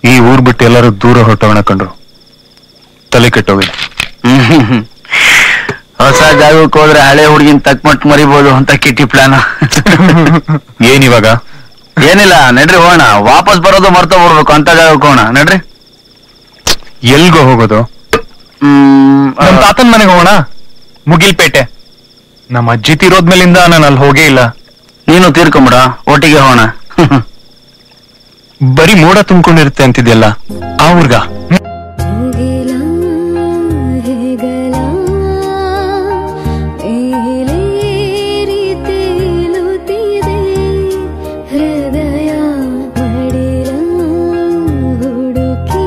ಈ ಊರ್ ಬಿಟ್ಟು ಎಲ್ಲರೂ ದೂರ ಹೊರಟೋಣ ಕಂಡ್ರು ತಲೆ ಕೆಟ್ಟೋಗಿದೆ ಹೊಸ ಜಾಗಕ್ಕೆ ಹೋದ್ರೆ ಹಳೆ ಹುಡುಗಿನ ತಕ್ಮಟ್ ಮರಿಬೋದು ಅಂತ ಕಿಟ್ಟಿ ಪ್ಲಾನ್ ಏನಿವಾಗ ಏನಿಲ್ಲ ನಡ್ರಿ ಹೋಗೋಣ ವಾಪಸ್ ಬರೋದು ಮರ್ತ ಬರ್ಬೇಕು ಅಂತ ಜಾಗಕ್ಕೆ ಹೋಗೋಣ ನಡ್ರಿ ಎಲ್ಗೋ ಹೋಗೋದು ಹ್ಮ್ ನಮ್ ತಾತನ್ ಮನೆಗೆ ಹೋಗೋಣ ಮುಗಿಲ್ಪೇಟೆ ನಮ್ಮ ಅಜ್ಜಿ ತೀರೋದ್ಮೇಲಿಂದ ನಾನು ಅಲ್ಲಿ ಹೋಗೇ ಇಲ್ಲ ನೀನು ತೀರ್ಕೊಂಬಿಡ ಒಟ್ಟಿಗೆ ಹೋಗೋಣ ಬರೀ ಮೋಡ ತುಂಬಿಕೊಂಡಿರುತ್ತೆ ಅಂತಿದ್ಯಲ್ಲ ಆ ಊರ್ಗ ಮುಗಿಲ ಹೆಗಲ ಮೇಲೇರಿ ತೇಲುತ್ತಿದೆ ಹೃದಯ ಮಡಿಲ ಹುಡುಕಿ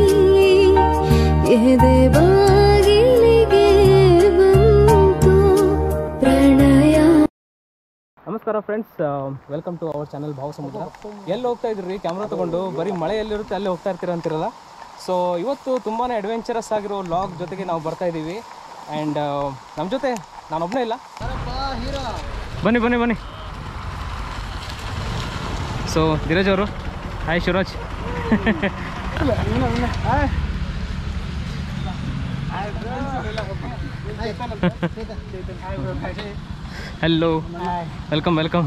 ಎದೆ ಬಾಗಿಲಿಗೆ ಬಂತು ಪ್ರಣಯ ನಮಸ್ಕಾರ friends welcome to our channel Bhava Samudra ಎಲ್ಲಿ ಹೋಗ್ತಾ ಇದ್ರಿ ಕ್ಯಾಮ್ರಾ ತಗೊಂಡು ಬರೀ ಮಳೆ ಎಲ್ಲಿರುತ್ತೆ ಅಲ್ಲೇ ಹೋಗ್ತಾ ಇರ್ತೀರ ಅಂತಿರಲ್ಲ ಸೊ ಇವತ್ತು ತುಂಬಾ ಅಡ್ವೆಂಚರಸ್ ಆಗಿರೋ ಲಾಗ್ ಜೊತೆಗೆ ನಾವು ಬರ್ತಾ ಇದ್ದೀವಿ ಆ್ಯಂಡ್ ನಮ್ಮ ಜೊತೆ ನಾನೊಬ್ಬನೇ ಇಲ್ಲ ಬನ್ನಿ ಬನ್ನಿ ಬನ್ನಿ ಸೊ ಧೀರಜ್ ಅವರು hi Shivaraj hello welcome welcome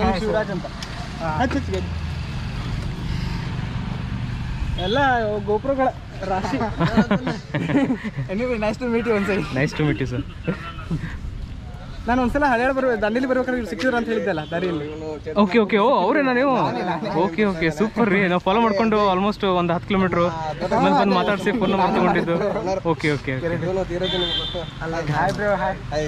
ಎಲ್ಲ ಗೋಪುರಗಳ ರಾಶಿ anyway nice to meet you ಒಂದ್ಸರಿ nice to meet you sir ನಾನು ಒಂದ್ಸಲ ಹಳ್ಯಾಳ ಬರ್ಬೇಕು ದಂಡೇಲಿ ಬರ್ಬೇಕಾದ್ರೆ ಇವ್ರು ಸಿಕ್ಕಿದ್ರು ಅಂತ ಹೇಳಿದ್ದಲ್ಲ ದಾರಿಯಲ್ಲಿ ಓಕೆ ಓಕೆ ಓ ಅವರೇನಾ ನೀವು ಓಕೆ ಓಕೆ ಸೂಪರ್ ರೀ ನಾವು ಫಾಲೋ ಮಾಡ್ಕೊಂಡು ಆಲ್ಮೋಸ್ಟ್ ಒಂದು ಹತ್ತು ಕಿಲೋಮೀಟ್ರು ಆಮೇಲೆ ಬಂದು ಮಾತಾಡಿಸಿ ಫೋನ್ ನಂಬರ್ ತಗೊಂಡಿದ್ದು okay okay hi bro hi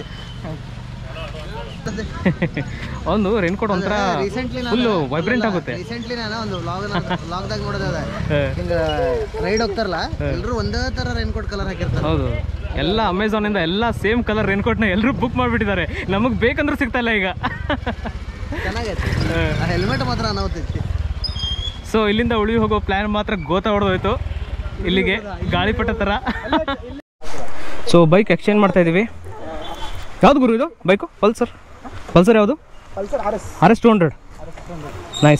ಒಂದು ರೈನ್ ಕೋಟ್ ಒಂಥರ ಫುಲ್ಲು ವೈಬ್ರೆಂಟ್ ಆಗುತ್ತೆ ರೀಸೆಂಟ್ಲಿ ನಾನು ಒಂದು ವ್ಲಾಗ್ ವ್ಲಾಗ್ದಾಗ ನೋಡೋದ ಹಾ, ಹಿಂಗ ರೈಡ್ ಹೋಗ್ತಾರಲ್ಲ ಎಲ್ಲರೂ ಒಂದೇ ತರ ರೈನ್ ಕೋಟ್ ಕಲರ್ ಹಾಕಿರ್ತಾರೆ ಹೌದು ಎಲ್ಲ ಅಮೆಝಾನ್ ಇಂದ ಎಲ್ಲ ಸೇಮ್ ಕಲರ್ ರೈನ್ ಕೋಟ್ನ ಎಲ್ಲರೂ ಬುಕ್ ಮಾಡಿಬಿಟ್ಟಿದ್ದಾರೆ ನಮಗೆ ಬೇಕಂದ್ರೂ ಸಿಗ್ತಾ ಇಲ್ಲ ಈಗ ಚೆನ್ನಾಗೈತೆ ಆ ಹೆಲ್ಮೆಟ್ ಮಾತ್ರ ಅನಾಹುತೈತಿ ಸೊ ಇಲ್ಲಿಂದ ಉಳಿ ಹೋಗೋ ಪ್ಲ್ಯಾನ್ ಮಾತ್ರ ಗೋತ ಹೊಡೆದೋಯ್ತು ಇಲ್ಲಿಗೆ ಗಾಳಿಪಟ ಥರ ಸೊ ಬೈಕ್ ಎಕ್ಸ್ಚೇಂಜ್ ಮಾಡ್ತಾ ಇದ್ದೀವಿ ಯಾವ್ದು ಗುರು ಇದು ಬೈಕು ಪಲ್ಸರ್ ಪಲ್ಸರ್ ಯಾವುದು Pulsar R S R S two hundred nice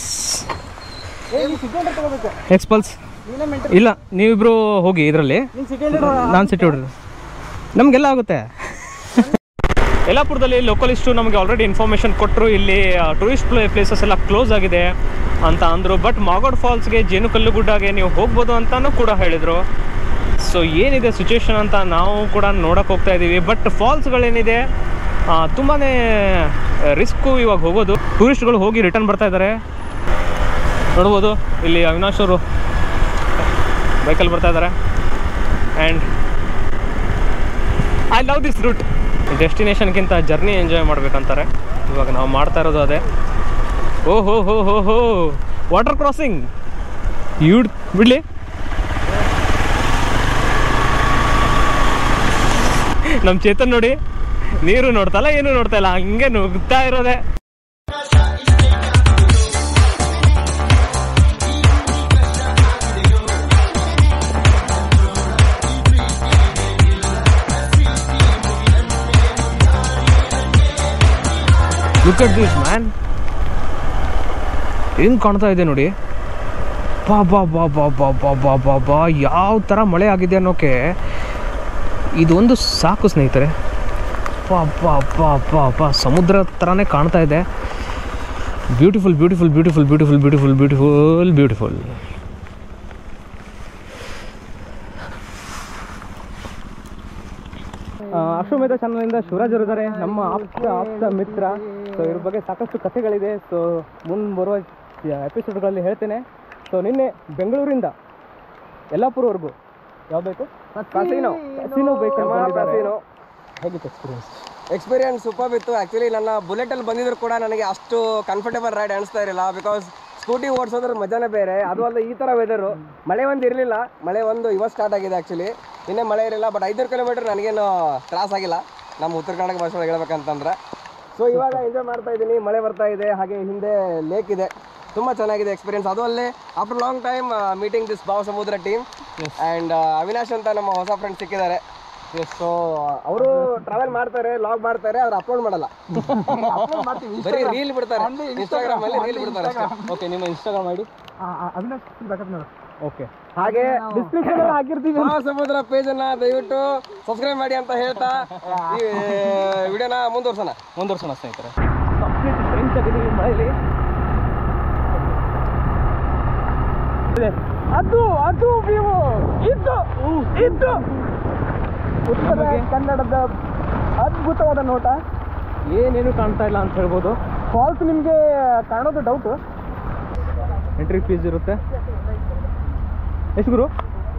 Xpulse ಇಲ್ಲ ನೀವಿಬ್ರು ಹೋಗಿ ಇದರಲ್ಲಿ ನಾನು ಸಿಟಿ ಹೊಡ್ರಿ ನಮಗೆಲ್ಲ ಆಗುತ್ತೆ ಯಲ್ಲಾಪುರದಲ್ಲಿ ಲೋಕಲಿಸ್ಟು ನಮಗೆ ಆಲ್ರೆಡಿ ಇನ್ಫಾರ್ಮೇಷನ್ ಕೊಟ್ಟರು ಇಲ್ಲಿ ಟೂರಿಸ್ಟ್ ಪ್ಲೇಸಸ್ ಎಲ್ಲ ಕ್ಲೋಸ್ ಆಗಿದೆ ಅಂತ ಅಂದರು ಬಟ್ ಮಾಗೋಡ್ ಫಾಲ್ಸ್ಗೆ ಜೇನುಕಲ್ಲು ಗುಡ್ಡಗೆ ನೀವು ಹೋಗ್ಬೋದು ಅಂತಾನೂ ಕೂಡ ಹೇಳಿದರು ಸೊ ಏನಿದೆ ಸಿಚುವೇಶನ್ ಅಂತ ನಾವು ಕೂಡ ನೋಡೋಕೆ ಹೋಗ್ತಾ ಇದ್ದೀವಿ ಬಟ್ ಫಾಲ್ಸ್ಗಳೇನಿದೆ ತುಂಬಾ ರಿಸ್ಕು ಇವಾಗ ಹೋಗೋದು ಟೂರಿಸ್ಟ್ಗಳು ಹೋಗಿ ರಿಟರ್ನ್ ಬರ್ತಾ ಇದ್ದಾರೆ ನೋಡ್ಬೋದು ಇಲ್ಲಿ ಅವಿನಾಶ್ ಅವರು ಬೈಕಲ್ಲಿ ಬರ್ತಾ ಇದ್ದಾರೆ and I love this route ಡೆಸ್ಟಿನೇಷನ್ಗಿಂತ ಜರ್ನಿ ಎಂಜಾಯ್ ಮಾಡ್ಬೇಕಂತಾರೆ ಇವಾಗ ನಾವು ಮಾಡ್ತಾ ಇರೋದು ಅದೇ ಓ ಹೋ ಹೋ ಹೋ ಹೋ ವಾಟರ್ ಕ್ರಾಸಿಂಗ್ ಯೂಡ್ ಬಿಡ್ಲಿ ನಮ್ಮ ಚೇತನ್ ನೋಡಿ ನೀರು ನೋಡ್ತಲ್ಲ ಏನು ನೋಡ್ತಾ ಇಲ್ಲ ಹಂಗೆ ನುಗ್ತಾ ಇರೋದೆ ಲುಕ್ ಅಟ್ ದಿಸ್ ಮ್ಯಾನ್ ಹೆಂಗ್ ಕಾಣ್ತಾ ಇದೆ ನೋಡಿ ಬಾ ಬಾ ಬಾ ಬಾ ಬಾ ಬಾ ಬಾ ಬಾ ಬಾ ಯಾವ ಥರ ಮಳೆ ಆಗಿದೆ ಅನ್ನೋಕೆ ಇದೊಂದು ಸಾಕು ಸ್ನೇಹಿತರೆ ಬಾ ಬಾ ಬಾ ಬಾ ಬಾ ಸಮುದ್ರ ಥರನೇ ಕಾಣ್ತಾ ಇದೆ beautiful beautiful beautiful beautiful beautiful beautiful beautiful Ashwamedha ಚಾನಲಿಂದ ಶಿವರಾಜ್ ಅವರು ಇದ್ದಾರೆ ನಮ್ಮ ಆಪ್ತ ಆಪ್ತ ಮಿತ್ರ ಸೊ ಇದ್ರ ಬಗ್ಗೆ ಸಾಕಷ್ಟು ಕಥೆಗಳಿದೆ ಸೊ ಮುಂದೆ ಬರುವ ಎಪಿಸೋಡ್ಗಳಲ್ಲಿ ಹೇಳ್ತೇನೆ ಸೊ ನಿನ್ನೆ ಬೆಂಗಳೂರಿಂದ ಯಲ್ಲಾಪುರವರೆಗೂ ಯಾವ ಬೇಕು ಕಾಸಿನೋ ಕಾಸಿನೋ ಬೇಕು ಹೇಗಿತ್ತು ಎಕ್ಸ್ಪೀರಿಯನ್ಸ್ ಎಕ್ಸ್ಪೀರಿಯನ್ಸ್ ಸೂಪರ್ ಇತ್ತು ಆ್ಯಕ್ಚುಲಿ ನನ್ನ ಬುಲೆಟಲ್ಲಿ ಬಂದಿದ್ರು ಕೂಡ ನನಗೆ ಅಷ್ಟು ಕಂಫರ್ಟೇಬಲ್ ರೈಡ್ ಅನಿಸ್ತಾ ಇರಲಿಲ್ಲ ಬಿಕಾಸ್ ಸ್ಕೂಟಿ ಓಡಿಸೋದ್ರ ಮಜಾನೇ ಬೇರೆ ಅದು ಅಲ್ಲದೆ ಈ ಥರ ವೆದರು ಮಳೆ ಒಂದು ಇರಲಿಲ್ಲ ಮಳೆ ಒಂದು ಇವಾಗ ಸ್ಟಾರ್ಟ್ ಆಗಿದೆ ಆ್ಯಕ್ಚುಲಿ ಇನ್ನೇ ಮಳೆ ಇರಲಿಲ್ಲ ಬಟ್ ಐನೂರು ಕಿಲೋಮೀಟರ್ ನನಗೇನು ತ್ರಾಸ ಆಗಿಲ್ಲ ನಮ್ಮ ಉತ್ತರ ಕರ್ನಾಟಕ ಭಾಷೆ ಒಳಗೆ ಹೇಳ್ಬೇಕಂತಂದ್ರೆ ಸೊ ಇವಾಗ ಎಂಜಾಯ್ ಮಾಡ್ತಾ ಇದ್ದೀನಿ ಮಳೆ ಬರ್ತಾ ಇದೆ ಹಾಗೆ ಹಿಂದೆ ಲೇಕ್ ಇದೆ ತುಂಬ ಚೆನ್ನಾಗಿದೆ ಎಕ್ಸ್ಪೀರಿಯನ್ಸ್ ಅದು ಅಲ್ಲೇ after long time meeting this Bhava Samudra team and Avinash ಅಂತ ನಮ್ಮ ಹೊಸ ಫ್ರೆಂಡ್ ಸಿಕ್ಕಿದ್ದಾರೆ ಸೊ ಅವರು ಟ್ರಾವೆಲ್ ಮಾಡ್ತಾರೆ ಲಾಗ್ ಮಾಡ್ತಾರೆ ಅವ್ರು ಅಪ್ಲೋಡ್ ಮಾಡಲ್ಲ ಬರೀ ರೀಲ್ ಬಿಡ್ತಾರೆ ಇನ್ಸ್ಟಾಗ್ರಾಮ್ ಅಲ್ಲಿ ರೀಲ್ ಬಿಡ್ತಾರೆ ಓಕೆ ನಿಮ್ಮ ಇನ್ಸ್ಟಾಗ್ರಾಮ್ ಐಡಿ ಅವಿನಾಶ್ ಬೇಕಾದ್ರೆ ನೋಡು ಓಕೆ ಹಾಗೆ ಡಿಸ್ಕ್ರಿಪ್ಷನ್ ಹಾಕಿರ್ತೀವಿ ಸಮುದ್ರ ಪೇಜ್ ಅನ್ನ ದಯವಿಟ್ಟು ಸಬ್ಸ್ಕ್ರೈಬ್ ಮಾಡಿ ಅಂತ ಹೇಳ್ತಾ ಈ ವಿಡಿಯೋನ ಮುಂದುವರ್ಸೋಣ ಮುಂದುವರ್ಸೋಣ ಸ್ನೇಹಿತರೆ ಕಂಪ್ಲೀಟ್ ಫ್ರೆಂಚ್ ಆಗಿದ್ದೀವಿ ಮಳೆಯಲ್ಲಿ ಅದು ಅದು ನೀವು ಇದ್ದು ಇದ್ದು ಉತ್ತರ ಕನ್ನಡದ ಅದ್ಭುತವಾದ ನೋಟ ಏನೇನು ಕಾಣ್ತಾ ಇಲ್ಲ ಅಂತ ಹೇಳ್ಬೋದು ಫಾಲ್ಸ್ ನಿಮಗೆ ಕಾಣೋದು ಡೌಟು ಎಂಟ್ರಿ ಫೀಸ್ ಇರುತ್ತೆ ಎಷ್ಟು ಗುರು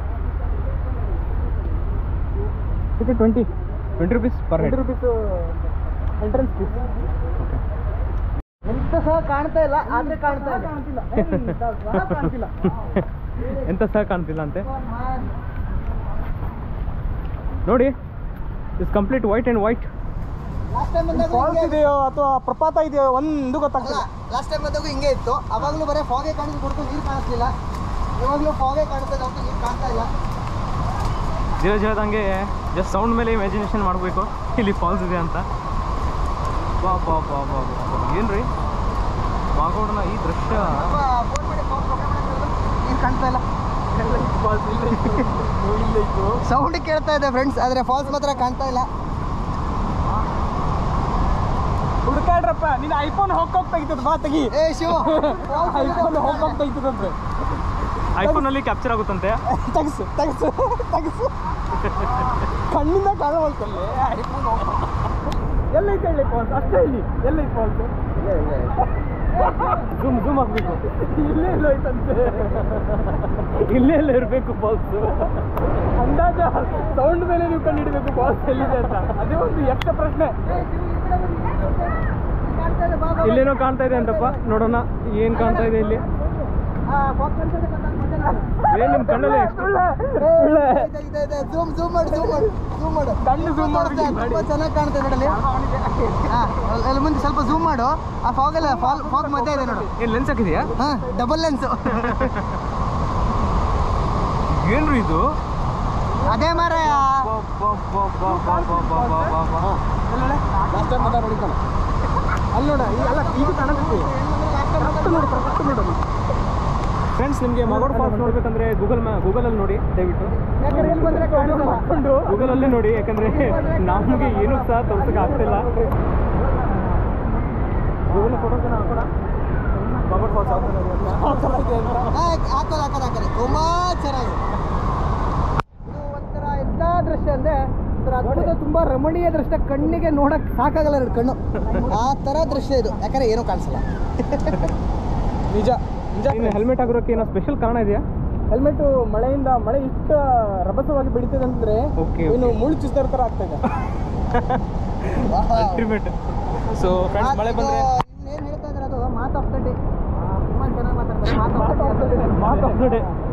twenty twenty rupees per head twenty rupees entrance fees ಎಂತ ಸಹ ಕಾಣ್ತಾ ಇಲ್ಲ ಆದ್ರೆ ಕಾಣ್ತಾ ಇಲ್ಲ ಕಾಣ್ತಿಲ್ಲ ಕಾಣ್ತಿಲ್ಲ ಎಂತ ಸಹ ಕಾಣ್ತಿಲ್ಲ ಅಂತೆ ನೋಡಿ is complete white and white falls ಇದೆಯೋ ಅಥವಾ ಪ್ರಪಾತ ಇದೆಯೋ ಒಂದು ಗೊತ್ತಾಗ್ತಿಲ್ಲ ಲಾಸ್ಟ್ ಟೈಮ್ ಬಂದಾಗ ಹಿಂಗೆ ಇತ್ತು ಅವಾಗಲೂ ಬರೀ ಫಾಗೆ ಕಾಣಿಸ್ ಕೊಡ್ತು ನೀರು ಕಾಣಿಸ್ಲಿಲ್ಲ ಇವಾಗಲೂ ಫಾಗೆ ಕಾಣಿಸ್ತದೆ ಹೊರತು ನೀರು ಕಾಣ್ತಾ ಇಲ್ಲ ಧೀರ ಧೀರದಂಗೆ ಜಸ್ಟ್ ಸೌಂಡ್ ಮೇಲೆ ಇಮ್ಯಾಜಿನೇಷನ್ ಮಾಡಬೇಕು ಇಲ್ಲಿ ಫಾಲ್ಸ್ ಇದೆ ಅಂತ ಬಾ ಬಾ ಬಾ ಬಾ ಏನು ರೀ ವಾಗೋಡ್ನ ಈ ದೃಶ್ಯ ಫೋನ್ ಮಾಡಿ ನೀರು ಕಾಣ್ತಾ ಇಲ್ಲ ಸೌಂಡ್ ಕೇಳ್ತಾ ಇದೆ ಫ್ರೆಂಡ್ಸ್ ಆದ್ರೆ ಫಾಲ್ಸ್ ಮಾತ್ರ ಕಾಣ್ತಾ ಇಲ್ಲ ಹುಡ್ಕಾಡ್ರಪ್ಪ ನಿನ್ನ ಐಫೋನ್ ಹೋಗ್ಕೋಗ್ ತೆಗಿತದ ಬಾ ತೆಗಿ ಏ ಶಿವ ಐಫೋನ್ ಹೋಗ್ಕೋಗ್ ತೆಗಿತದಂತೆ ಐಫೋನಲ್ಲಿ ಕ್ಯಾಪ್ಚರ್ ಆಗುತ್ತಂತೆ ತಗಸು ತಗಸು ತಗಸು ಕಣ್ಣಿಂದ ಕಾಣವಲ್ತಲ್ಲೇ ಐಫೋನ್ ಎಲ್ಲೈತೆ ಹೇಳಿ ಫಾಲ್ಸ್ ಅಷ್ಟೇ ಇಲ್ಲಿ ಎಲ್ಲೈತೆ ಫಾಲ್ಸ್ ಜೂಮ್ ಜೂಮ್ ಆಗಬೇಕು ಇಲ್ಲೇ ಇಲ್ಲ ಐತಂತೆ ಇಲ್ಲೇ ಎಲ್ಲ ಇರಬೇಕು ಫಾಲ್ಸ್ ಅಂದಾಜ ಸೌಂಡ್ ಮೇಲೆ ನೀವು ಕಂಡು ಹಿಡಬೇಕು ಫಾಲ್ಸ್ ಎಲ್ಲಿದೆ ಅಂತ ಅದೇ ಒಂದು ಯಕ್ಷ ಪ್ರಶ್ನೆ ಇಲ್ಲೇನೋ ಕಾಣ್ತಾ ಇದೆ ಅಂತಪ್ಪ ನೋಡೋಣ ಏನು ಕಾಣ್ತಾ ಇದೆ ಇಲ್ಲಿ ಏನ್ ನಿಮ್ ಕಣ್ಣಲ್ಲಿ ಝೂಮ್ ಝೂಮ್ ಮಾಡು ಝೂಮ್ ಮಾಡು ಝೂಮ್ ಮಾಡು ಕಣ್ಣು zoom ಮಾಡ್ಬಿಟ್ಟು ತುಂಬಾ ಚೆನ್ನಾಗಿ ಕಾಣ್ತದೆ ನೋಡಲಿ ಹಾ ಅಲ್ಲಿ ಮುಂದೆ ಸ್ವಲ್ಪ ಝೂಮ್ ಮಾಡು ಆ ಫಾಗ್ ಎಲ್ಲ ಫಾಲ್ ಫಾಗ್ ಮಧ್ಯೆ ಇದೆ ನೋಡು ಏನು ಲೆನ್ಸ್ ಹಾಕಿದೆಯಾ ಹಾ ಡಬಲ್ ಲೆನ್ಸ್ ಏನ್ರಿ ಇದು ಅದೇ ಮಾರ ಲಾಸ್ಟ್ ಟೈಮ್ ಮಾತಾಡಿ ಹೊಡಿತಾನೆ ಅಲ್ಲಿ ನೋಡ ಈ- ಅಲ್ಲ ಇದು ಕಾಣಿಸ್ತೀವಿ ಕರೆಕ್ಟ್ ನೋಡಿ ಕರೆಕ್ಟ್ ನೋಡೋದು ಫ್ರೆಂಡ್ಸ್ ನಿಮಗೆ ಮಗೋಡ್ ಫಾಲ್ಸ್ ನೋಡ್ಬೇಕಂದ್ರೆ ಗೂಗಲ್ ಮ್ಯಾ ಗೂಗಲಲ್ಲಿ ನೋಡಿ ದಯವಿಟ್ಟು ಯಾಕಂದ್ರೆ ಎಲ್ಲಿ ಬಂದ್ರೆ ಕಾಣೋದು ಮಾಡ್ಕೊಂಡು ಗೂಗಲಲ್ಲಿ ನೋಡಿ ಯಾಕಂದ್ರೆ ನಮಗೆ ಏನೂ ಸಹ ತೋರ್ಸಕ್ಕೆ ಆಗ್ತಿಲ್ಲ ಗೂಗಲ್ ಫೋಟೋಸ್ ಹಾಕೋಣ ಮಗೋಡ್ ಫಾಲ್ಸ್ ಆ ಥರ ಇದೆ ಅಂತ ಹಾಕೋದು ಹಾಕೋದು ಹಾಕೋದು ತುಂಬಾ ಚೆನ್ನಾಗಿದೆ ಇದು ಒಂಥರ ಎಂಥ ದೃಶ್ಯ ಅಂದ್ರೆ ಒಂಥರ ಅದ್ಭುತ ತುಂಬಾ ರಮಣೀಯ ದೃಶ್ಯ ಕಣ್ಣಿಗೆ ನೋಡಕ್ ಸಾಕಾಗಲ್ಲ ಎರಡು ಕಣ್ಣು ಆ ತರ ದೃಶ್ಯ ಇದು ಯಾಕಂದ್ರೆ ಏನೂ ಕಾಣಿಸಲ್ಲ ನಿಜ ನಿಜ ಇನ್ನು ಹೆಲ್ಮೆಟ್ ಹಾಕಿರೋಕೆ ಏನೋ ಸ್ಪೆಷಲ್ ಕಾರಣ ಇದೆಯಾ ಹೆಲ್ಮೆಟ್ ಮಳೆಯಿಂದ ಮಳೆ ಇಷ್ಟ ರಭಸವಾಗಿ ಬೆಳೀತದೆ ಅಂದ್ರೆ Okay, ಇನ್ನು ಮುಳ್ಳು ಚುಚ್ಚಿದ ಥರ ಆಗ್ತಾ ಇದೆ ಅಲ್ಟಿಮೇಟ್ ಸೊ ಫ್ರೆಂಡ್ಸ್ ಮಳೆ ಬಂದ್ರೆ ಏನ್ ಹೇಳ್ತಾ ಇದ್ರೆ ಅದು ಮಾತ್ ಆಫ್ ದ ಡೇ ತುಂಬಾ ಚೆನ್ನಾಗಿ ಮಾತಾಡ್ತಾರೆ ಮಾತ್ ಆಫ್ ದ ಡೇ ಮಾತು ಆಫ್ ದ ಡೇ